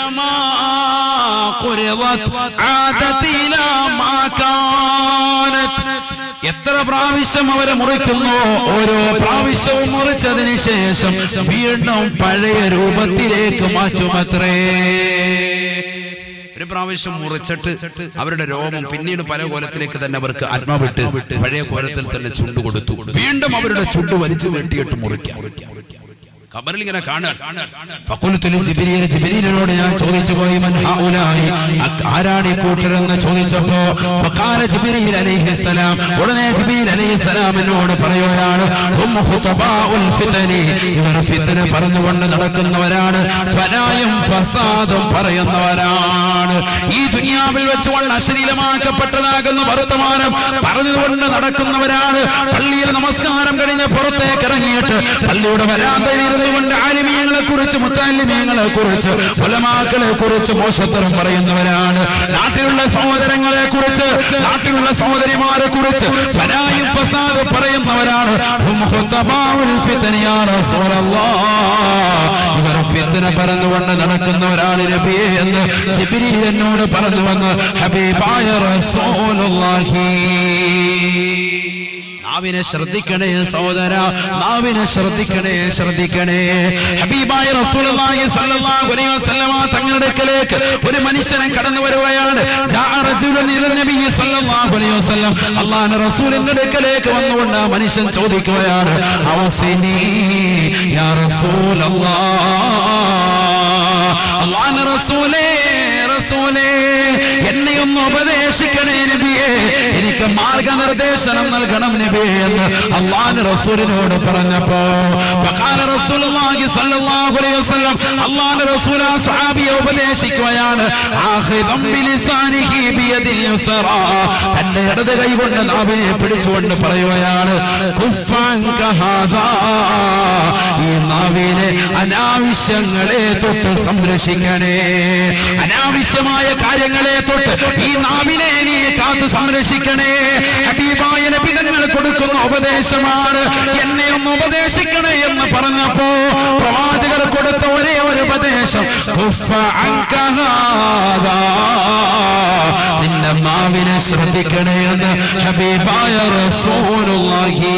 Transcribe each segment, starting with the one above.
كلما قرضت عادت إلى ما كانت എത്ര പ്രാവശ്യം അവരെ മുറിക്കുന്നു ഓരോ പ്രാവശ്യവും മുറിച്ചതിന് ശേഷം വീണ്ടും പഴയ രൂപത്തിലേക്ക് മാറ്റുമത്രേ ഒരു പ്രാവശ്യം മുറിച്ചിട്ട് അവരുടെ രോമം പിന്നീട് പല കോലത്തിലേക്ക് തന്നെ അവർക്ക് ആത്മാവിട്ട് പഴയ കോലത്തിൽ തന്നെ ചുണ്ട് കൊടുത്തു വീണ്ടും അവരുടെ ചുണ്ട് വലിച്ചു വെട്ടിയിട്ട് മുറിക്കാം ഖബറിൽ ഇങ്ങനെ കാണാൻ ഫഖുൽതു ജിബ്രീൽ ജിബ്രീലിനോട് ഞാൻ ചോദിച്ചു പോയി മൻ ഹൗലായി അക് ആരാണ് ഈ കൂട്ടരെന്ന് ചോദിച്ചപ്പോ ഫഖാല ജിബ്രീൽ അലൈഹിസ്സലാം ഉടനെ ജിബ്രീൽ അലൈഹിസ്സലാം എന്നോട് പറയുകയാണ് ഹും ഖുതബാഉൽ ഫിതനി ഇവർ ഫിത്ന പറഞ്ഞുകൊണ്ട് നടക്കുന്നവരാണ് ഫലായും ഫസാദും പറയുന്നവരാണ് ഈ ദുനിയാവിൽ വെച്ചുകൊണ്ട് അശ്ലീലമാക്കപ്പെട്ടതാകുന്ന വർത്തമാനം പറഞ്ഞുകൊണ്ട് നടക്കുന്നവരാണ് പള്ളിയിൽ നമസ്കാരം കഴിഞ്ഞ് പുറത്തേക്ക് ഇറങ്ങിയിട്ട് പള്ളിയുടെ വരാന്തയിൽ ഇരുന്നുകൊണ്ട് ആലിമീങ്ങളെ കുറിച്ച് മുത്താലിമീങ്ങളെ കുറിച്ച് ഉലമാക്കളെ കുറിച്ച് മോശത്തരം പറയുന്നവരാണ് നാട്ടിലുള്ള സഹോദരങ്ങളെ കുറിച്ച് നാട്ടിലുള്ള സഹോദരിമാരെ കുറിച്ച് ഫനായും ഫസാദ് പറയുന്നവരാണ് ഹും ഖുതബാഉൽ ഫിത്ന യാ റസൂലല്ലാഹ് ഇവർ ഫിത്ന പറഞ്ഞുകൊണ്ട് നടക്കുന്നവരാണ് നബിയെ എന്ന് ജിബ്രീൽ എന്നോട് പറഞ്ഞു വന്ന് ഹബീബായ റസൂലുള്ളാഹി നാവിനെ ശ്രദ്ധിക്കണേ സഹോദര നാവിനെ ശ്രദ്ധിക്കണേ ശ്രദ്ധിക്കണേ ഹബീബായ റസൂലുള്ളാഹി സ്വല്ലല്ലാഹു അലൈഹി വസല്ലമ തങ്ങളുടെ അടുക്കലേക്ക് ഒരു മനുഷ്യനെ കടന്നു വരുകയാണ് ജാഅ റജുലുൻ ഇല നബി സ്വല്ലല്ലാഹു അലൈഹി വസല്ലം അല്ലാഹുവിന്റെ റസൂലിന്റെ അടുക്കലേക്ക് വന്നുകൊണ്ട് ആ മനുഷ്യൻ ചോദിക്കുകയാണ് അവസിനി യാ റസൂലല്ലാഹ് അല്ലാഹുവിന്റെ റസൂലേ റസൂലേ എന്നെ ഒന്ന് ഉപദേശിക്കണേ നബിയെ എനിക്ക് മാർഗനിർദ്ദേശനം നൽകണം നബിയെ എന്ന് അള്ളാഹ് റസൂലിനോട് പറഞ്ഞപ്പോ ഫഖാല റസൂലുള്ളാഹി സ്വല്ലല്ലാഹു അലൈഹി വസല്ലം അള്ളാഹ് റസൂൽ ആ സ്വഹാബിയെ ഉപദേശിക്കുകയാണ് ആഖിദം ബിലിസാനിഹി ബിയദിൽ യുസ്റാ തന്റെ ഇടത് കൈ കൊണ്ട് നാവിനെ പിടിച്ചുകൊണ്ട് പറയുകയാണ് കുഫ്ഫാൻക ഹാദാ ഈ നാവിനെ അനാവശ്യങ്ങളെ തൊട്ട് സംരക്ഷിക്കണേ അനാവശ്യമായ കാര്യങ്ങളെ തൊട്ട് ഈ നാവിനെ നീ കാത്തു സംരക്ഷിക്കണേ ഹബീബായ നബി തങ്ങൾ കൊടുക്കുന്ന ഉപദേശമാണ് എന്നെ ഒന്ന് ഉപദേശിക്കണേ എന്ന് പറഞ്ഞപ്പോ പ്രവാചകർ കൊടുത്ത ഒരേ ഒരു ഉപദേശം കുഫ അൻക ഹാദാ. നിന്റെ നാവിനെ ശ്രദ്ധിക്കണേ എന്ന് ഹബീബായ റസൂലുള്ളാഹി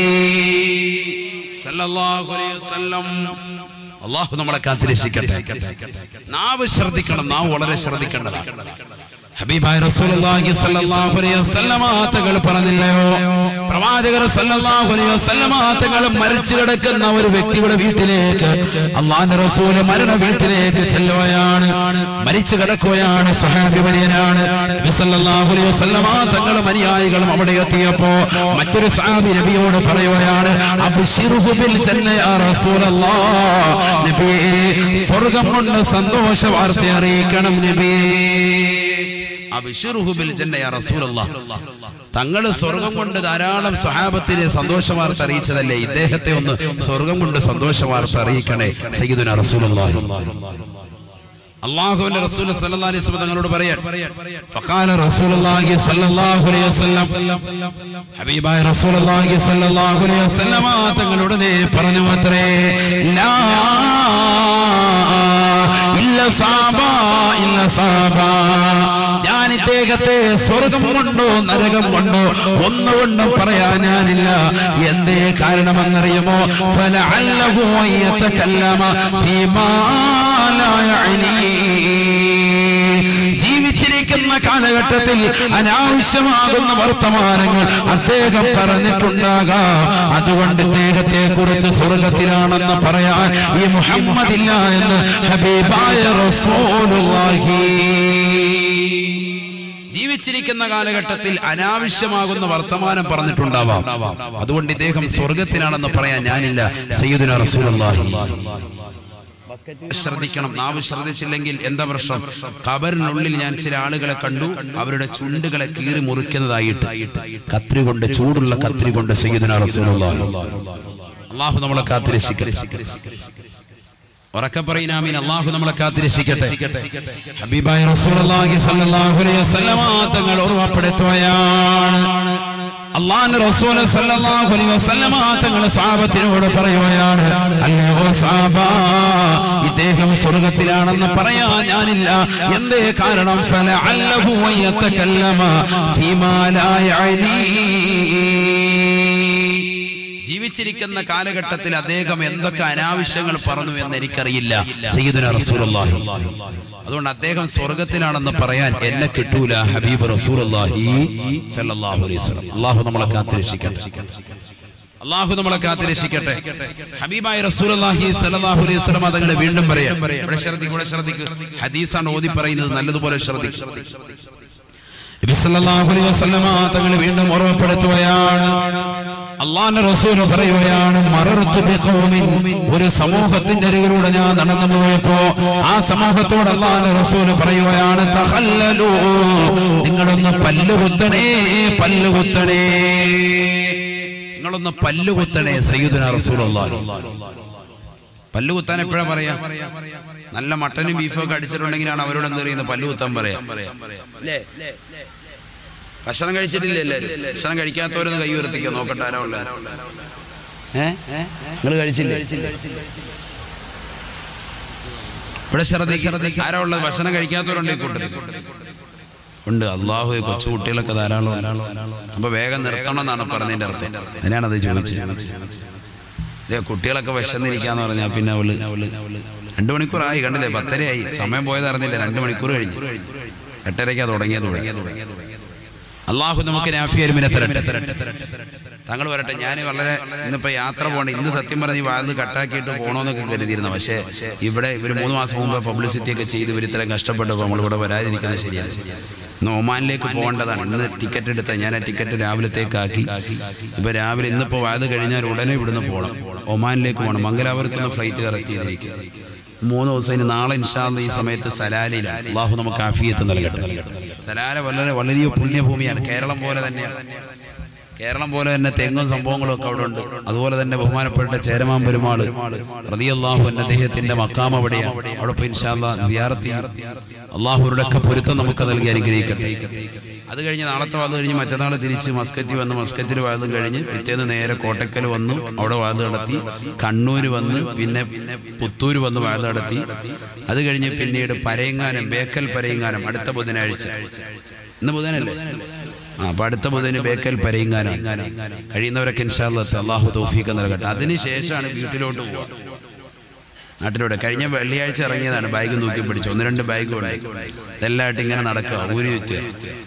സല്ലല്ലാഹു അലൈഹി വസല്ലം അള്ളാഹു നമ്മളെ കാത്തിരക്ഷിക്കട്ടെ നാവ് ശ്രദ്ധിക്കണം നാവ് വളരെ ശ്രദ്ധിക്കേണ്ടതാണ് ഹബീബായ റസൂലുള്ളാഹി സ്വല്ലല്ലാഹു അലൈഹി വസല്ലമ തങ്ങൾ പറഞ്ഞില്ലയോ പ്രവാചകർ സ്വല്ലല്ലാഹു അലൈഹി വസല്ലമ തങ്ങൾ മരിച്ചു കിടക്കുന്ന ഒരു വ്യക്തിയുടെ വീട്ടിലേക്ക് അള്ളാഹുവിന്റെ റസൂല് മരണ വീട്ടിലേക്ക് ചെല്ലുകയാണ് മരിച്ചു കിടക്കുകയാണ് സ്വഹാബി വര്യനാണ് നബി സല്ലല്ലാഹു അലൈഹി വസല്ലമ തങ്ങളും അനുയായികളും അവിടെ എത്തിയപ്പോ മറ്റൊരു സ്വഹാബി നബിയോട് പറയുകയാണ് അബ്ശിറുഹു ബിൽ ജന്ന യാ റസൂലല്ലാഹ് നബിയേ സ്വർഗ്ഗം കൊണ്ട് സന്തോഷ വാർത്ത അറിയിക്കണം നബിയേ അബ്ശിറുഹു ബിൽ ജന്ന യാ റസൂലല്ലാഹ് തങ്ങൾ സ്വർഗം കൊണ്ട് ധാരാളം സ്വഹാബത്തിന് സന്തോഷ വാർത്ത അറിയിച്ചതല്ലേ ഇദ്ദേഹത്തെ ഒന്ന് സ്വർഗം കൊണ്ട് സന്തോഷ വാർത്ത അറിയിക്കണേ സയ്യിദുന റസൂലുള്ളാഹി അള്ളാഹുവിന്റെ റസൂൽ സല്ലല്ലാഹു അലൈഹി വസല്ലം തങ്ങളോട് പറയാൻ ഫഖാല റസൂലുള്ളാഹി സല്ലല്ലാഹു അലൈഹി വസല്ലം ഹബീബായ റസൂലുള്ളാഹി സല്ലല്ലാഹു അലൈഹി വസല്ലം തങ്ങളോട് നേ പറഞ്ഞു അത്രേ ലാ ഇല്ല സാബ ഇല്ല സാബ ഞാൻ ഇദ്ദേഹത്തെ സ്വർഗം കൊണ്ടോ നരകം കൊണ്ടോ ഒന്നുകൊണ്ടും പറയാൻ ഞാനില്ല എന്തേ കാരണമെന്നറിയുമോ ഫലഅല്ലഹു യതകല്ലമ ഫീമാ ലാ യഅനീ ജീവിച്ചിരിക്കുന്ന കാലഘട്ടത്തിൽ അനാവശ്യമാകുന്ന വർത്തമാനങ്ങൾ അദ്ദേഹം പറഞ്ഞിട്ടുണ്ടാകാം അതുകൊണ്ട് ഇദ്ദേഹത്തെ കുറിച്ച് സ്വർഗത്തിലാണെന്ന് പറയാൻ ഈ മുഹമ്മദ് ഇല്ല എന്ന് ഹബീബായ റസൂലുള്ളാഹി ജീവിച്ചിരിക്കുന്ന കാലഘട്ടത്തിൽ അനാവശ്യമാകുന്ന വർത്തമാനം പറഞ്ഞിട്ടുണ്ടാവാം അതുകൊണ്ട് ഇദ്ദേഹം സ്വർഗത്തിലാണെന്ന് പറയാൻ ഞാനില്ല സയ്യിദുന റസൂലുള്ളാഹി ശ്രദ്ധിക്കണം നാവ് ശ്രദ്ധിച്ചില്ലെങ്കിൽ എന്താ പ്രശ്നം കബറിനുള്ളിൽ ഞാൻ ചില ആളുകളെ കണ്ടു അവരുടെ ചുണ്ടുകളെ കീറി മുറിക്കുന്നതായിട്ട് കത്രി കൊണ്ട് ചൂടുള്ള കത്രി കൊണ്ട് സയ്യിദുന റസൂലുള്ളാഹി അള്ളാഹു നമ്മളെ കാത്തിരക്ഷിക്കട്ടെ ഉറക്കെ പറയുനാമീൻ അള്ളാഹു നമ്മളെ കാത്തിരക്ഷിക്കട്ടെ ഹബീബായ റസൂലുള്ളാഹി സ്വല്ലല്ലാഹു അലൈഹി വസല്ലമ തങ്ങൾ ഓർമ്മപ്പെടുത്തുകയാണ് അള്ളാന്റെ റസൂൽ സല്ലല്ലാഹു അലൈഹി വസല്ലമ തങ്ങൾ സ്വഹാബത്തിനോട് പറയുകയാണ് അല്ലയോ സാബ ഇദ്ദേഹം സ്വർഗത്തിലാണെന്ന് പറയാൻ ഞാനില്ല എന്തേ കാരണം ഫലഅല്ലഹു വയതകല്ലമ ഫീമാ ലാ യഅനി ജീവിച്ചിരിക്കുന്ന കാലഘട്ടത്തിൽ അദ്ദേഹം എന്തൊക്കെ അനാവശ്യങ്ങൾ പറഞ്ഞു എന്ന് എനിക്കറിയില്ല സയ്യിദുന റസൂലുള്ളാഹി അതുകൊണ്ട് അദ്ദേഹം സ്വർഗത്തിലാണെന്ന് പറയാൻ എന്നെ കിട്ടൂല ഹബീബ് റസൂലുള്ളാഹി സല്ലല്ലാഹു അലൈഹി വസല്ലം അല്ലാഹു നമ്മളെ കാത്തിരക്ഷിക്കട്ടെ അള്ളാഹു നമ്മളെ കാത്തിരക്ഷിക്കട്ടെ ഹബീബായ റസൂലുള്ളാഹി സ്വല്ലല്ലാഹു അലൈഹി വസല്ലം തങ്ങളെ വീണ്ടും പറയാം ഇവിടെ ശ്രദ്ധിക്കുക ഇവിടെ ശ്രദ്ധിക്കുക ഹദീസാണ് ഓതി പറയുന്നത് നല്ലതുപോലെ ശ്രദ്ധിക്കുക നബി സല്ലല്ലാഹു അലൈഹി വസല്ലമ തങ്ങൾ വീണ്ടും ഓർമ്മപ്പെടുത്തുകയാണ് അള്ളാന്റെ റസൂൽ പറയുകയാണ് മറർത്തു ബിഖൗമിൻ ഒരു സമൂഹത്തിന്റെ അരികിലൂടെ ഞാൻ നടന്നു പോയപ്പോ ആ സമൂഹത്തോട് അള്ളാന്റെ റസൂൽ പറയുകയാണ് തഹല്ലലൂ നിങ്ങളൊന്ന് പല്ലുകുത്തണേ പല്ലുകുത്തണേ നിങ്ങളൊന്ന് പല്ലുകുത്തണേ സയ്യിദുന റസൂലുള്ളാഹി പല്ലുകുത്താൻ എപ്പോഴാ പറയാ നല്ല മട്ടനും ബീഫും ഒക്കെ അടിച്ചിട്ടുണ്ടെങ്കിലാണ് അവരോട് എന്ത് പറയുന്നത് പല്ലുകുത്താൻ പറയാം അല്ലേ ഭക്ഷണം കഴിച്ചിട്ടില്ല എല്ലാവരും ഭക്ഷണം കഴിക്കാത്തവരൊന്ന് കൈ ഉയർത്തിക്കോ നോക്കട്ടെ ആരാ ഉള്ളത് ഏ നിങ്ങൾ കഴിച്ചില്ലേ ഇവിടെ ശ്രദ്ധിക്കും ആരാ ഉള്ളത് ഭക്ഷണം കഴിക്കാത്തവരുണ്ട് ഈ കൂട്ടത്തിൽ ഉണ്ട് അള്ളാഹു കൊച്ചു കുട്ടികളൊക്കെ ധാരാളം അപ്പൊ വേഗം നിർത്തണം എന്നാണ് പറഞ്ഞതിന്റെ അർത്ഥം അതിനാണ് അത് ചോദിച്ചത് ഇല്ലേ, കുട്ടികളൊക്കെ വിശന്നിരിക്കാന്ന് പറഞ്ഞാൽ പിന്നെ അവള് രണ്ടു മണിക്കൂറായി കണ്ടില്ലേ പത്തരയായി സമയം പോയത് അറിഞ്ഞില്ല രണ്ടു മണിക്കൂർ കഴിഞ്ഞു എട്ടരയ്ക്കാ തുടങ്ങിയത് തുടങ്ങിയത് അള്ളാഹു നമുക്ക് നാഫിയരുമിനെ തരട്ടെ താങ്കൾ വരട്ടെ ഞാൻ വളരെ ഇന്നിപ്പോ യാത്ര പോകണ്ട ഇന്ന് സത്യം പറഞ്ഞ് വാത് കട്ടാക്കിയിട്ട് പോകണമെന്നൊക്കെ കരുതിയിരുന്നു പക്ഷേ ഇവിടെ ഇവർ മൂന്ന് മാസം മുമ്പ് പബ്ലിസിറ്റി ഒക്കെ ചെയ്ത് ഇവർ ഇത്രയും കഷ്ടപ്പെട്ടപ്പോൾ നമ്മളിവിടെ വരാതിരിക്കുന്നത് ശരിയാണ് ഇന്ന് ഒമാനിലേക്ക് പോകേണ്ടതാണ് ഇന്ന് ടിക്കറ്റ് എടുത്ത ഞാൻ ആ ടിക്കറ്റ് രാവിലത്തേക്കാക്കി ഇപ്പൊ രാവിലെ ഇന്നിപ്പോ വാത് കഴിഞ്ഞാൽ ഉടനെ ഇവിടുന്ന് പോകണം ഒമാനിലേക്ക് പോകണം മംഗലാപുരത്ത് നിന്ന് ഫ്ലൈറ്റ് കറക്റ്റ് ചെയ്തിരിക്കും മൂന്ന് ദിവസം ഇനി നാളെ ഇൻഷാല്ല ഈ സമയത്ത് സലാലയിലാണ് അള്ളാഹു നമുക്ക് ആഫിയത്ത് നൽകട്ടെ സലാല വളരെ വളരെ പുണ്യഭൂമിയാണ് കേരളം പോലെ തന്നെയാണ് കേരളം പോലെ തന്നെ തെങ്ങും സംഭവങ്ങളും ഒക്കെ അവിടെ ഉണ്ട് അതുപോലെ തന്നെ ബഹുമാനപ്പെട്ട ചേരമാൻ പെരുമാള് റതിയല്ലാഹു എന്ന അദ്ദേഹത്തിന്റെ മക്കാം അവിടെയാണ് അവിടെ പോയി ഇൻഷാല്ല സിയാറത്ത് അള്ളാഹുരുടെ ഒക്കെ പൊരുത്തം നമുക്ക് നൽകി അനുഗ്രഹിക്കട്ടെ അത് കഴിഞ്ഞ് നാളത്തെ വാദം കഴിഞ്ഞ് മറ്റന്നാൾ തിരിച്ച് മസ്കറ്റിൽ വന്ന് മസ്കറ്റിൽ വാദം കഴിഞ്ഞ് പിറ്റേന്ന് നേരെ കോട്ടക്കൽ വന്നു അവിടെ വാദം നടത്തി കണ്ണൂര് വന്ന് പിന്നെ പുത്തൂര് വന്ന് വാദം നടത്തി അത് കഴിഞ്ഞ് പിന്നീട് പരയങ്ങാനം ബേക്കൽ പരയങ്ങാനം അടുത്ത ബുധനാഴ്ച ഇന്ന് ബുധനല്ലേ ആ അപ്പൊ അടുത്ത ബുധന് ബേക്കൽ പരയങ്ങാനം കഴിയുന്നവരൊക്കെ ഇൻഷാല്ലത്ത് അള്ളാഹു തൗഫീഖ് നൽകട്ടെ അതിനുശേഷമാണ് വീട്ടിലോട്ട് പോവുക നാട്ടിലൂടെ കഴിഞ്ഞ വെള്ളിയാഴ്ച ഇറങ്ങിയതാണ് ബാഗ് തൂക്കി പിടിച്ചു ഒന്ന് രണ്ട് ബാഗ് ഉണ്ട് ഇതെല്ലാമായിട്ട് ഇങ്ങനെ നടക്കുക ഊരി വെച്ച്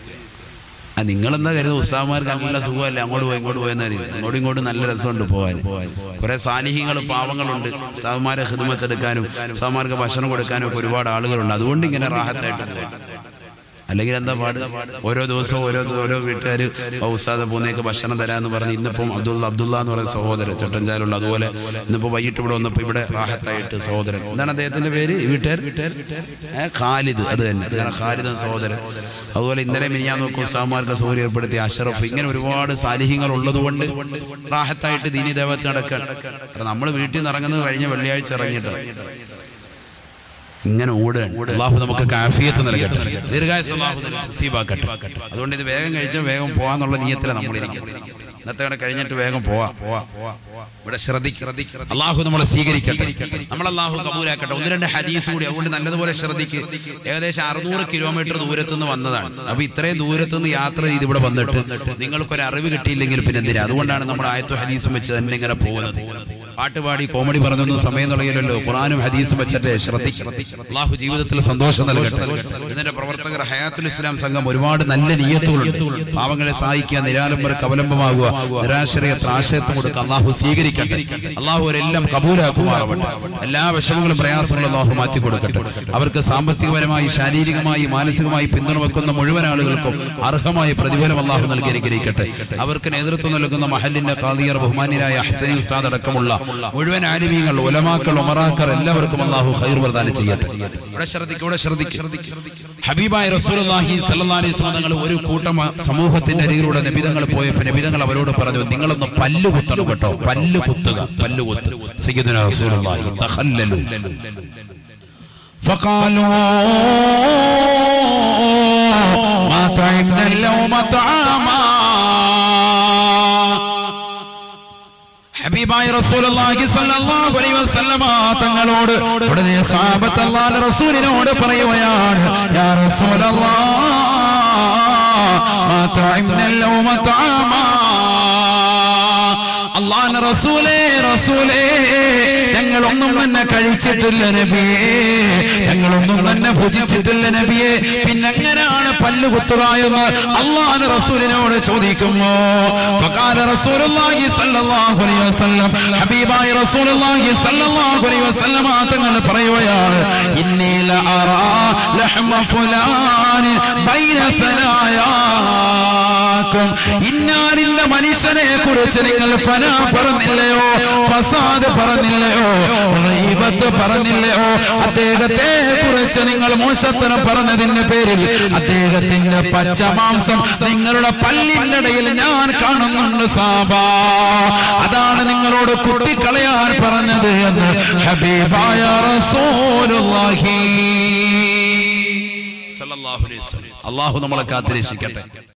ആ നിങ്ങളെന്താ കരുതുക ഉസ്താമാർക്ക് നല്ല സുഖമല്ലേ അങ്ങോട്ട് പോയി ഇങ്ങോട്ട് പോയെന്ന് കരുതി അങ്ങോട്ടും ഇങ്ങോട്ടും നല്ല രസമുണ്ട് പോകാൻ കുറെ സാന്നിഹ്യങ്ങൾ പാവങ്ങളുണ്ട് ഉസ്താമാരെ ഹിദ്മത്ത് എടുക്കാനും ഉസ്താമാർക്ക് ഭക്ഷണം കൊടുക്കാനും ഒക്കെ ഒരുപാട് ആളുകളുണ്ട് അതുകൊണ്ട് ഇങ്ങനെ റാഹത്തായിട്ട് പോകാം അല്ലെങ്കിൽ എന്താ പാട് ഓരോ ദിവസവും ഓരോ ഓരോ വീട്ടുകാർ ഉസ്താദ പൂന്നേക്ക് ഭക്ഷണം തരാന്ന് പറഞ്ഞ് ഇന്നിപ്പം അബ്ദുള്ള അബ്ദുള്ള എന്ന് പറയുന്ന സഹോദരൻ ചൊട്ടഞ്ചാലുള്ള അതുപോലെ ഇന്നിപ്പോ വൈകിട്ട് ഇവിടെ വന്നപ്പോ ഇവിടെ റാഹത്തായിട്ട് സഹോദരൻ എന്താണ് അദ്ദേഹത്തിന്റെ പേര് ഈ വീട്ടുകാർ ഏ, ഖാലിദ് അത് തന്നെ അങ്ങനെ ഖാലിദ് എന്ന സഹോദരൻ അതുപോലെ ഇന്നലെ മിനിയാൻ നോക്കും ഉസ്താമാർക്ക് സൗകര്യം ഏർപ്പെടുത്തിയ അഷറഫ് ഇങ്ങനെ ഒരുപാട് സാലിഹ്യങ്ങൾ ഉള്ളതുകൊണ്ട് റാഹത്തായിട്ട് ദീനി ദേവത്ത് നടക്കാൻ നമ്മൾ വീട്ടിൽ നിന്ന് ഇറങ്ങുന്നത് കഴിഞ്ഞ വെള്ളിയാഴ്ച ഇറങ്ങിയിട്ട് ഇങ്ങനെ ഓടുകയാണ് അള്ളാഹു നമുക്ക് കാഫിയത്ത് നൽകട്ടെ ദീർഘായുസ് അള്ളാഹു നസീബാക്കട്ടെ അതുകൊണ്ട് ഇത് വേഗം കഴിച്ചാൽ വേഗം പോവാന്നുള്ള നീയത്തിലാണ് നമ്മളിരിക്കുന്നത് ഇന്നത്തെ കൂടെ കഴിഞ്ഞിട്ട് വേഗം പോവാ ഇവിടെ ശ്രദ്ധിക്കും അള്ളാഹു നമ്മളെ സ്വീകരിക്കട്ടെ നമ്മൾ അള്ളാഹു കബൂലാക്കട്ടെ ഒന്ന് രണ്ട് ഹദീസ് കൂടി അതുകൊണ്ട് നല്ലതുപോലെ ശ്രദ്ധിക്കും ഏകദേശം അറുന്നൂറ് കിലോമീറ്റർ ദൂരത്തു നിന്ന് വന്നതാണ് അപ്പൊ ഇത്രയും ദൂരത്തു നിന്ന് യാത്ര ചെയ്ത് ഇവിടെ വന്നിട്ട് നിങ്ങൾക്കൊരു അറിവ് കിട്ടിയില്ലെങ്കിൽ പിന്നെ എന്തിനാ അതുകൊണ്ടാണ് നമ്മൾ ആയത്തു ഹദീസും വെച്ച് തന്നെ ഇങ്ങനെ പോകുന്നത് പാട്ടുപാടി കോമഡി പറഞ്ഞൊന്നും സമയം തുടങ്ങിയല്ലോ ഖുറാനും ഹദീസും വെച്ചിട്ട് ശ്രദ്ധിക്കും അള്ളാഹു ജീവിതത്തിൽ സന്തോഷം നൽകട്ടെ ഇതിന്റെ പ്രവർത്തകർ ഹയാത്തുൽ ഇസ്ലാം സംഘം ഒരുപാട് നല്ല നീയത്തുകളുണ്ട് പാവങ്ങളെ സഹായിക്കുക നിരാലംബർക്ക് അവലംബമാകുക നിരാശ്രയത്തിന് ആശയത്വം കൊടുക്കുക അള്ളാഹു സ്വീകരിക്കട്ടെ അള്ളാഹു അവരെല്ലാം കബൂലാക്കുമാറാവട്ടെ എല്ലാ വിഷമങ്ങളും പ്രയാസങ്ങളും അള്ളാഹു മാറ്റി കൊടുക്കട്ടെ അവർക്ക് സാമ്പത്തികപരമായി ശാരീരികമായി മാനസികമായി പിന്തുണ വെക്കുന്ന മുഴുവൻ ആളുകൾക്കും അർഹമായ പ്രതിഫലം അള്ളാഹു നൽകി അനുഗ്രഹിക്കട്ടെ അവർക്ക് നേതൃത്വം നൽകുന്ന മഹലിന്റെ കാദിയർ ബഹുമാന്യരായ ഹസനി ഉസ്താദ് അടക്കമുള്ള മുഴുവൻ ആലിമീങ്ങൾ ഉലമാക്കൾ ഉമറാക്കൾ എല്ലാവർക്കും അള്ളാഹു ഖൈർ പ്രദാനം ചെയ്യട്ടെ ഇവിടെ ശ്രദ്ധിക്കും ഇവിടെ ശ്രദ്ധിക്കും ഹബീബായ റസൂലുള്ളാഹി സ്വല്ലല്ലാഹി അലൈഹി വസല്ലം തങ്ങൾ ഒരു കൂട്ടം സമൂഹത്തിന്റെ അരികിലൂടെ നബിതങ്ങൾ പോയപ്പോൾ നബിതങ്ങൾ അവരോട് പറഞ്ഞു നിങ്ങളൊന്ന് പല്ല് കുത്തണം കേട്ടോ പല്ല് കുത്തുക പല്ല് കുത്ത് സയ്യിദുനാ റസൂലുള്ളാഹി തഖല്ലലു فقالوا ما طعمنا اليوم طعاما ഹബീബായ റസൂലുള്ളാഹി സ്വല്ലല്ലാഹു അലൈഹി വസല്ലമ തങ്ങളോട് ഉടനെ സഹാബത്ത് അല്ലാഹുവിന്റെ റസൂലിനോട് പറയുകയാണ് യാ റസൂലല്ലാഹ് മാ തഅംന ലൗമ തആമാ അള്ളാന്റെ റസൂലേ റസൂലേ ഞങ്ങളൊന്നും തന്നെ കഴിച്ചിട്ടില്ല നബിയേ ഞങ്ങളൊന്നും തന്നെ ഭുജിച്ചിട്ടില്ല നബിയെ പിന്നെങ്ങനെയാണ് പല്ല് കുത്തുകയെന്ന് അള്ളാന്റെ റസൂലിനോട് ചോദിക്കുമോ ഫഖാല റസൂലുള്ളാഹി സ്വല്ലല്ലാഹു അലൈഹി വസല്ലം ഹബീബായ റസൂലുള്ളാഹി സ്വല്ലല്ലാഹു അലൈഹി വസല്ലം തങ്ങൾ പറയുകയാണ് ഇന്നി ലഅറാ ലഹ്മ ഫുലാനി ബൈന സലായാക്കും ഇന്നാലിന്റെ മനുഷ്യനെ കുറിച്ച് നിങ്ങൾ ഫന പറഞ്ഞില്ലയോ ഫസാദ് പറഞ്ഞില്ലയോ ഗീബത്ത് പറഞ്ഞില്ലയോ അദ്ദേഹത്തെ കുറിച്ച് നിങ്ങൾ മോശത്തനം പറഞ്ഞതിന്റെ പേരിൽ അദ്ദേഹത്തിന്റെ പച്ചമാംസം നിങ്ങളുടെ പല്ലിന്റെ ഇടയിൽ ഞാൻ കാണുന്നുണ്ട് സാബ അതാണ് നിങ്ങളോട് കുത്തിക്കളയാൻ പറഞ്ഞത് എന്ന് ഹബീബായ റസൂലുള്ളാഹി സല്ലല്ലാഹു അലൈഹി വസല്ലം അള്ളാഹു നമ്മളെ കാത്തിരക്ഷിക്കട്ടെ